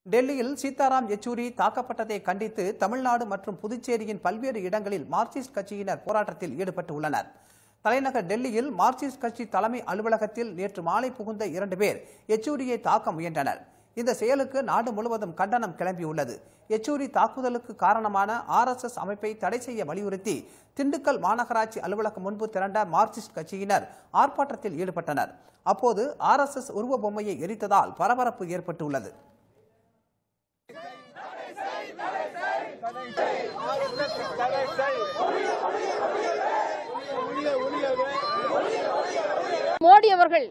டெல்லியில் சீதாராம் யெச்சூரி தாக்கப்பட்டதை கண்டித்து தமிழ்நாடு மற்றும் புதுச்சேரியின் பல்வேறு இடங்களில் மார்க்சிஸ்ட் கட்சியினர் போராட்டத்தில் ஈடுபட்டு உள்ளனர் தலைநகர் டெல்லியில் மார்க்சிஸ்ட் கட்சி தலைமை அலுவலகத்தில் நேற்று மாலை புகுந்த இரண்டு பேர் யெச்சூரியை தாக்க முயன்றனர் இந்த செயலுக்கு நாடு முழுவதும் கண்டனம் கிளம்பியுள்ளது யெச்சூரி தாக்குதலுக்கு காரணமான ஆர்எஸ்எஸ் அமைப்பை தடை செய்ய வலியுறுத்தி திண்டுக்கல் மாநகராட்சி அலுவலகம் முன்பு திரண்ட மார்க்சிஸ்ட் கட்சியினர் ஆர்ப்பாட்டத்தில் ஈடுபட்டனர் அப்போது ஆர்எஸ்எஸ் உருவ பொம்மையை எரித்ததால் பரபரப்பு ஏற்பட்டுள்ளது மோடி அவர்கள்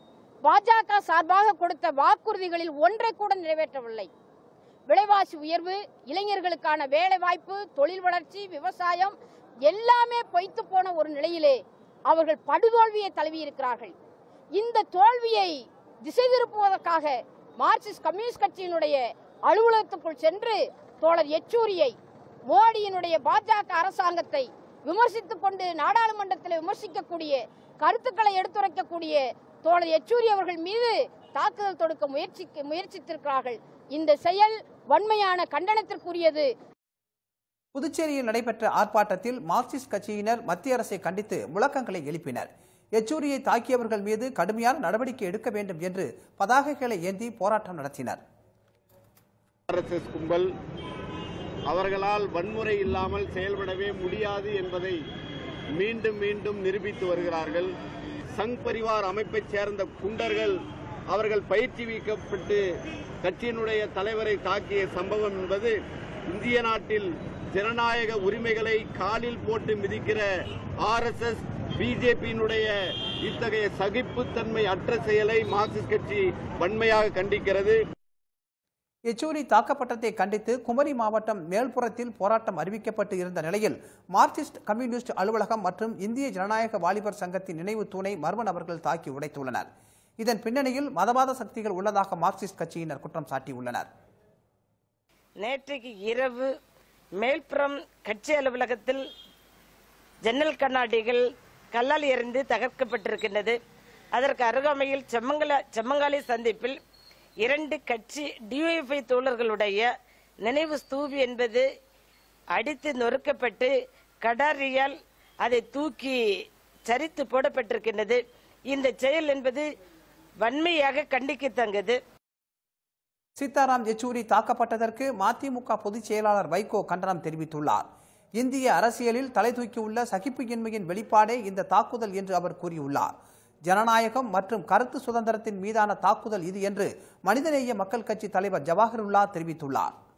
பாஜக சார்பாக கொடுத்த வாக்குறுதிகளில் ஒன்றை கூட நிறைவேற்றவில்லை விலைவாசி உயர்வு இளைஞர்களுக்கான வேலை வாய்ப்பு தொழில் வளர்ச்சி விவசாயம் எல்லாமே பொய்த்து போன ஒரு நிலையிலே அவர்கள் படுதோல்வியை தழுவியிருக்கிறார்கள் இந்த தோல்வியை திசை திருப்புவதற்காக மார்க்சிஸ்ட் கம்யூனிஸ்ட் கட்சியினுடைய அலுவலகத்துக்குள் சென்று தோழர் யெச்சூரியை மோடியினுடைய பாஜக அரசாங்கத்தை விமர்சித்துக் கொண்டு நாடாளுமன்றத்தில் விமர்சிக்கக்கூடிய கருத்துக்களை எடுத்துரைக்கக்கூடிய தோழர் யெச்சூரி அவர்கள் மீது தாக்குதல் தொடுக்க முயற்சி முயற்சித்திருக்கிறார்கள் இந்த செயல் வன்மையான கண்டனத்திற்குரியது புதுச்சேரியில் நடைபெற்ற ஆர்ப்பாட்டத்தில் மார்க்சிஸ்ட் கட்சியினர் மத்திய அரசை கண்டித்து முழக்கங்களை எழுப்பினர் யெச்சூரியை தாக்கியவர்கள் மீது கடுமையான நடவடிக்கை எடுக்க வேண்டும் என்று பதாகைகளை ஏந்தி போராட்டம் நடத்தினர் ஆர்எஸ்எஸ் கும்பல் அவர்களால் வன்முறை இல்லாமல் செயல்படவே முடியாது என்பதை மீண்டும் மீண்டும் நிரூபித்து வருகிறார்கள் சங் பரிவார் அமைப்பைச் சேர்ந்த குண்டர்கள் அவர்கள் பயிற்றுவிக்கப்பட்டு கட்சியினுடைய தலைவரை தாக்கிய சம்பவம் என்பது இந்திய நாட்டில் ஜனநாயக உரிமைகளை காலில் போட்டு மிதிக்கிற ஆர்எஸ்எஸ் பிஜேபியினுடைய இத்தகைய சகிப்புத்தன்மை அற்ற செயலை மார்க்சிஸ்ட் கட்சி வன்மையாக கண்டிக்கிறது யெச்சூரி தாக்கப்பட்டதை கண்டித்து குமரி மாவட்டம் மேல்புறத்தில் போராட்டம் அறிவிக்கப்பட்டு இருந்த நிலையில் மார்க்சிஸ்ட் கம்யூனிஸ்ட் அலுவலகம் மற்றும் இந்திய ஜனநாயக வாலிபர் சங்கத்தின் நினைவு தூணை மர்ம நபர்கள் தாக்கி உடைத்துள்ளனர் இதன் பின்னணியில் மதவாத சக்திகள் உள்ளதாக மார்க்சிஸ்ட் கட்சியினர் குற்றம் சாட்டியுள்ளனர் நேற்றைக்கு இரவு மேல்புறம் கட்சி அலுவலகத்தில் ஜன்னல் கண்ணாடிகள் கல்லால் எறிந்து தகர்க்கப்பட்டிருக்கின்றது அதற்கு அருகாமையில் செம்மங்கல செம்மங்காலி சந்திப்பில் இரண்டு கட்சி டிஒஎஃப்ஐ தோழர்களுடைய நினைவு ஸ்தூபி என்பது அடித்து நொறுக்கப்பட்டு கடாரியால் அதை தூக்கி சரித்து போடப்பட்டிருக்கின்றது இந்த செயல் என்பது வன்மையாக கண்டிக்கத்தங்கது சீதாராம் யெச்சூரி தாக்கப்பட்டதற்கு மதிமுக பொதுச் செயலாளர் வைகோ கண்டனம் தெரிவித்துள்ளார் இந்திய அரசியலில் தலை தூக்கியுள்ள சகிப்புயின்மையின் வெளிப்பாடே இந்த தாக்குதல் என்று அவர் கூறியுள்ளார் ஜனநாயகம் மற்றும் கருத்து சுதந்திரத்தின் மீதான தாக்குதல் இது என்று மனிதநேய மக்கள் கட்சி தலைவர் ஜவாஹருல்லா தெரிவித்துள்ளார்